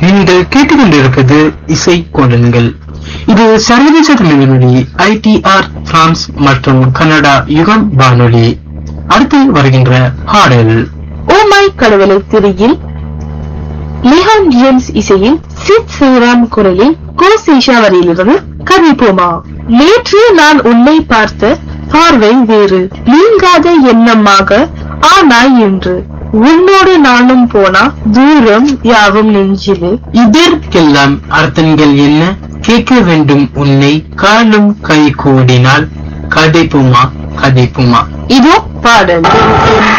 நீங்கள் கேட்டுக்கொண்டிருப்பது இசை கோலன்கள் இது சர்வதேச தமிழ்மொழி ஐடிஆர் பிரான்ஸ் மற்றும் கனடா யுகம் வானொலி அடுத்து வருகின்ற பாடல் ஓ மை கடவுளை திரியில் லிஹான் ஜேம்ஸ் இசையில் சித் சிவராம் குரலில் கோ சேஷாவரியிலிருந்து கவிப்போமா நேற்று நான் உன்னை பார்த்த பார்வை வேறு நீங்காத எண்ணமாக ஆனாய் என்று உன்னோடு நானும் போனா தூரம் யாவும் நெஞ்சிலே இதற்கெல்லாம் அர்த்தங்கள் என்ன கேட்க வேண்டும் உன்னை காலும் கை கூடினால் கதைப்புமா கதைப்புமா இதோ பாடல்